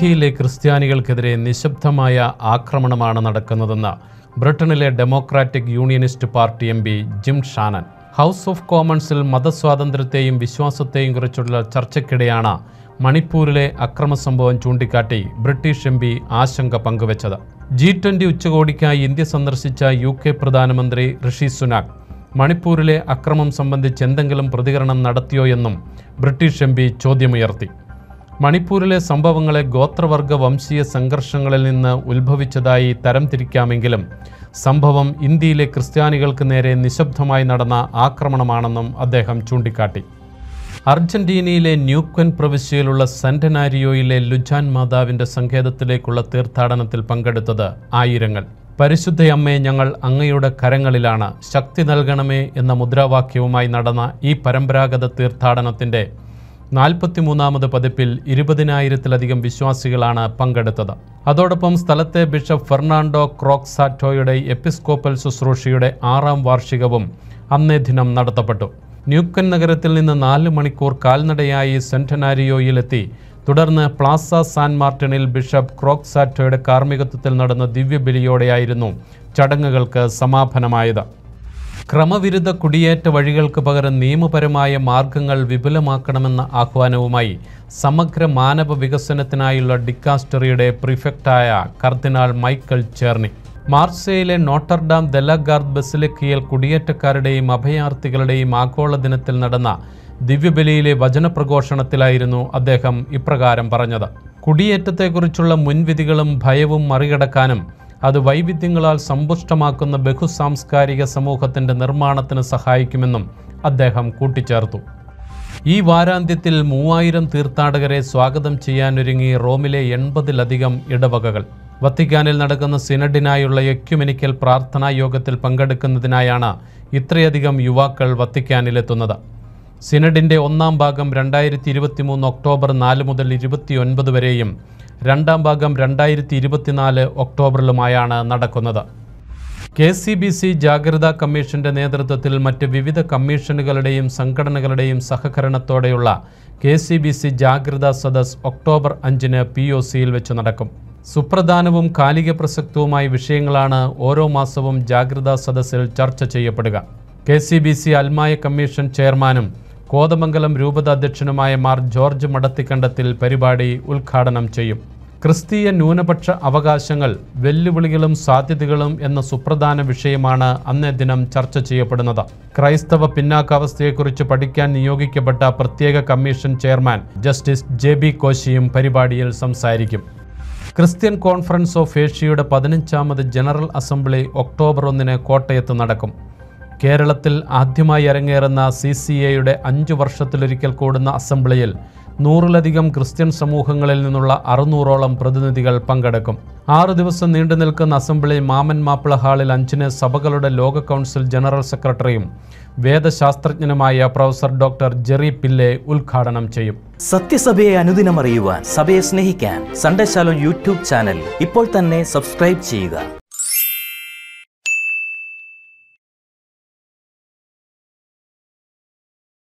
ഇന്ത്യയിലെ ക്രിസ്ത്യാനികൾക്കെതിരെ നിശബ്ദമായ ആക്രമണമാണ് നടക്കുന്നതെന്ന് ബ്രിട്ടനിലെ Democratic Unionist Party M P Jim Shannon House of കോമൺസിൽ മതസ്വാതന്ത്ര്യത്തെയും വിശ്വാസത്തെയും കുറിച്ചുള്ള ചർച്ചയ്ക്കിടെയാണ് മണിപ്പൂരിലെ അക്രമ സംഭവം ചൂണ്ടിക്കാട്ടി ബ്രിട്ടീഷ് എം പി ആശങ്ക പങ്കുവച്ചത് ജി ട്വന്റി ഉച്ചകോടിക്കായി ഇന്ത്യ സന്ദർശിച്ച യു കെ പ്രധാനമന്ത്രി ഋഷി സുനാക് മണിപ്പൂരിലെ അക്രമം സംബന്ധിച്ച് എന്തെങ്കിലും പ്രതികരണം നടത്തിയോ എന്നും ബ്രിട്ടീഷ് എം പി ചോദ്യമുയർത്തി മണിപ്പൂരിലെ സംഭവങ്ങളെ ഗോത്രവർഗ വംശീയ സംഘർഷങ്ങളിൽ നിന്ന് ഉത്ഭവിച്ചതായി തരംതിരിക്കാമെങ്കിലും സംഭവം ഇന്ത്യയിലെ ക്രിസ്ത്യാനികൾക്ക് നേരെ നിശബ്ദമായി നടന്ന ആക്രമണമാണെന്നും അദ്ദേഹം ചൂണ്ടിക്കാട്ടി അർജന്റീനയിലെ ന്യൂക്വൻ പ്രവിശ്യയിലുള്ള സെന്റനാരിയോയിലെ ലുജാൻ മാതാവിന്റെ സങ്കേതത്തിലേക്കുള്ള തീർത്ഥാടനത്തിൽ പങ്കെടുത്തത് ആയിരങ്ങൾ പരിശുദ്ധയമ്മേ ഞങ്ങൾ അങ്ങയുടെ കരങ്ങളിലാണ് ശക്തി നൽകണമേ എന്ന മുദ്രാവാക്യവുമായി നടന്ന ഈ പരമ്പരാഗത തീർത്ഥാടനത്തിന്റെ നാൽപ്പത്തിമൂന്നാമത് പതിപ്പിൽ ഇരുപതിനായിരത്തിലധികം വിശ്വാസികളാണ് പങ്കെടുത്തത് അതോടൊപ്പം സ്ഥലത്തെ ബിഷപ്പ് ഫെർണാണ്ടോ ക്രോക്സാറ്റോയുടെ എപ്പിസ്കോപ്പൽ ശുശ്രൂഷയുടെ ആറാം വാർഷികവും അന്നേ ദിനം നടത്തപ്പെട്ടു ന്യൂക്കൻ നഗരത്തിൽ നിന്ന് നാല് മണിക്കൂർ കാൽനടയായി സെന്റനാരിയോയിലെത്തി തുടർന്ന് പ്ലാസ സാൻ മാർട്ടിനിൽ ബിഷപ്പ് ക്രോക്സാറ്റോയുടെ കാർമ്മികത്വത്തിൽ നടന്ന ദിവ്യബലിയോടെയായിരുന്നു ചടങ്ങുകൾക്ക് സമാപനമായത് ക്രമവിരുദ്ധ കുടിയേറ്റ വഴികൾക്ക് പകരം നിയമപരമായ മാർഗങ്ങൾ വിപുലമാക്കണമെന്ന ആഹ്വാനവുമായി സമഗ്ര മാനവ വികസനത്തിനായുള്ള ഡിക്കാസ്റ്ററിയുടെ പ്രിഫക്റ്റായ കർദിനാൾ മൈക്കൽ ചേർണി മാർസയിലെ നോട്ടർഡാം ദലഗാർദ് ബസിലിക്കയിൽ കുടിയേറ്റക്കാരുടെയും അഭയാർത്ഥികളുടെയും ആഗോള ദിനത്തിൽ നടന്ന ദിവ്യബലിയിലെ വചനപ്രഘോഷണത്തിലായിരുന്നു അദ്ദേഹം ഇപ്രകാരം പറഞ്ഞത് കുടിയേറ്റത്തെക്കുറിച്ചുള്ള മുൻവിധികളും ഭയവും മറികടക്കാനും അത് വൈവിധ്യങ്ങളാൽ സമ്പുഷ്ടമാക്കുന്ന ബഹുസാംസ്കാരിക സമൂഹത്തിന്റെ നിർമ്മാണത്തിന് സഹായിക്കുമെന്നും അദ്ദേഹം കൂട്ടിച്ചേർത്തു ഈ വാരാന്ത്യത്തിൽ മൂവായിരം തീർത്ഥാടകരെ സ്വാഗതം ചെയ്യാനൊരുങ്ങി റോമിലെ എൺപതിലധികം ഇടവകകൾ വത്തിക്കാനിൽ നടക്കുന്ന സിനഡിനായുള്ള എക്യുമെനിക്കൽ പ്രാർത്ഥനാ യോഗത്തിൽ പങ്കെടുക്കുന്നതിനായാണ് ഇത്രയധികം യുവാക്കൾ വത്തിക്കാനിലെത്തുന്നത് സിനഡിന്റെ ഒന്നാം ഭാഗം രണ്ടായിരത്തി ഇരുപത്തി മൂന്ന് ഒക്ടോബർ നാല് മുതൽ ഇരുപത്തിയൊൻപത് വരെയും രണ്ടാം ഭാഗം രണ്ടായിരത്തി ഇരുപത്തിനാല് ഒക്ടോബറിലുമായാണ് നടക്കുന്നത് കെ സി ബി സി ജാഗ്രതാ കമ്മീഷന്റെ നേതൃത്വത്തിൽ മറ്റ് വിവിധ കമ്മീഷനുകളുടെയും സംഘടനകളുടെയും സഹകരണത്തോടെയുള്ള കെ സി ബി സി ജാഗ്രതാ സദസ് ഒക്ടോബർ അഞ്ചിന് പി ഒ സിയിൽ വെച്ച് നടക്കും സുപ്രധാനവും കാലിക പ്രസക്തവുമായ വിഷയങ്ങളാണ് ഓരോ മാസവും ജാഗ്രതാ സദസ്സിൽ ചർച്ച ചെയ്യപ്പെടുക കെ സി ബി സി അൽമായ കമ്മീഷൻ ചെയർമാനും കോതമംഗലം രൂപത അധ്യക്ഷനുമായ മാർ ജോർജ് മടത്തിക്കണ്ടത്തിൽ പരിപാടി ഉദ്ഘാടനം ചെയ്യും ക്രിസ്തീയ ന്യൂനപക്ഷ അവകാശങ്ങൾ വെല്ലുവിളികളും സാധ്യതകളും എന്ന സുപ്രധാന വിഷയമാണ് അന്നേ ദിനം ചർച്ച ചെയ്യപ്പെടുന്നത് ക്രൈസ്തവ പിന്നാക്കാവസ്ഥയെക്കുറിച്ച് പഠിക്കാൻ നിയോഗിക്കപ്പെട്ട പ്രത്യേക commission chairman justice J B കോശിയും പരിപാടിയിൽ സംസാരിക്കും ക്രിസ്ത്യൻ കോൺഫറൻസ് ഓഫ് ഏഷ്യയുടെ പതിനഞ്ചാമത് ജനറൽ അസംബ്ലി ഒക്ടോബർ ഒന്നിന് കോട്ടയത്ത് നടക്കും കേരളത്തിൽ ആദ്യമായി അരങ്ങേറുന്ന സി സി എയുടെ അഞ്ചു വർഷത്തിലൊരിക്കൽ കൂടുന്ന അസംബ്ലിയിൽ നൂറിലധികം ക്രിസ്ത്യൻ സമൂഹങ്ങളിൽ നിന്നുള്ള അറുന്നൂറോളം പ്രതിനിധികൾ പങ്കെടുക്കും ആറു ദിവസം നീണ്ടു നിൽക്കുന്ന അസംബ്ലി മാമൻ മാപ്പിള ഹാളിൽ അഞ്ചിന് സഭകളുടെ ലോക കൗൺസിൽ ജനറൽ സെക്രട്ടറിയും വേദശാസ്ത്രജ്ഞനുമായ പ്രൊഫസർ ഡോക്ടർ ജെറി പില്ലെ ഉദ്ഘാടനം ചെയ്യും സത്യസഭയെ അനുദിനം അറിയുവാൻ സഭയെ സ്നേഹിക്കാൻ സൺഡേ ശാലോ യൂട്യൂബ് ചാനൽ ഇപ്പോൾ തന്നെ സബ്സ്ക്രൈബ് ചെയ്യുക